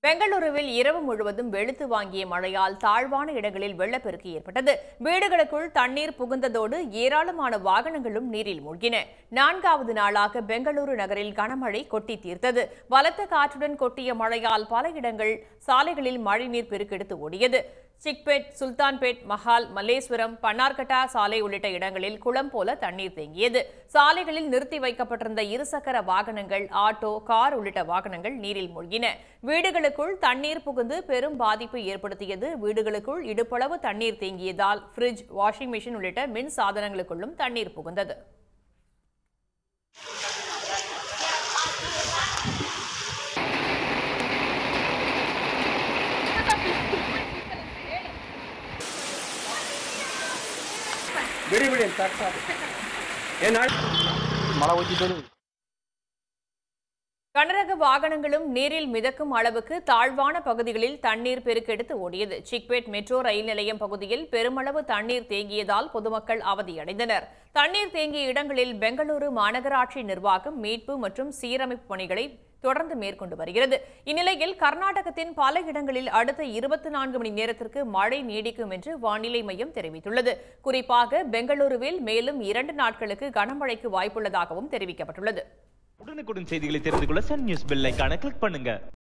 பெங்களூருவில் இரவு முழுவதும் வெளுத்து வாங்கிய மழையால் தாழ்வான இடங்களில் வெள்ளப்பெருக்கு ஏற்பட்டது வீடுகளுக்குள் தண்ணீர் புகுந்ததோடு ஏராளமான வாகனங்களும் நீரில் மூழ்கின நான்காவது நாளாக பெங்களூரு நகரில் கனமழை கொட்டி தீர்த்தது பலத்த காற்றுடன் கொட்டிய மழையால் பல இடங்கள் சாலைகளில் மழைநீர் பெருக்கெடுத்து ஓடியது சிக்பேட் சுல்தான்பேட் மஹால் மல்லேஸ்வரம் பன்னார்கட்டா சாலை உள்ளிட்ட இடங்களில் குளம் போல தண்ணீர் தேங்கியது சாலைகளில் நிறுத்தி வைக்கப்பட்டிருந்த இருசக்கர வாகனங்கள் ஆட்டோ கார் உள்ளிட்ட வாகனங்கள் நீரில் மூழ்கின வீடுகளுக்குள் தண்ணீர் புகுந்து பெரும் பாதிப்பு ஏற்படுத்தியது வீடுகளுக்குள் இடுப்பளவு தண்ணீர் தேங்கியதால் ஃப்ரிட்ஜ் வாஷிங் மிஷின் உள்ளிட்ட மின் சாதனங்களுக்குள்ளும் தண்ணீர் புகுந்தது ಬಿಡಿ ಬಿಡಿ ಸಾಕು ಸಾಕು ಏನು ಮಳೆ ಹೋಗಿದ್ದು கனரக வாகனங்களும் நீரில் மிதக்கும் அளவுக்கு தாழ்வான பகுதிகளில் தண்ணீர் பெருக்கெடுத்து ஓடியது சிக்பேட் மெட்ரோ ரயில் நிலையம் பகுதியில் பெருமளவு தண்ணீர் தேங்கியதால் பொதுமக்கள் அவதியடைந்தனர் தண்ணீர் தேங்கிய இடங்களில் பெங்களூரு மாநகராட்சி நிர்வாகம் மீட்பு மற்றும் சீரமைப்பு பணிகளை தொடர்ந்து மேற்கொண்டு வருகிறது இந்நிலையில் கர்நாடகத்தின் பல இடங்களில் அடுத்த இருபத்தி நான்கு மணி நேரத்திற்கு மழை நீடிக்கும் என்று வானிலை மையம் தெரிவித்துள்ளது குறிப்பாக பெங்களூருவில் மேலும் இரண்டு நாட்களுக்கு கனமழைக்கு வாய்ப்புள்ளதாகவும் தெரிவிக்கப்பட்டுள்ளது உடனுக்குடன் செய்திகளை தெரிந்து கொள்ள சன் நியூஸ் பெல் ஐகானை கிளிக் பண்ணுங்க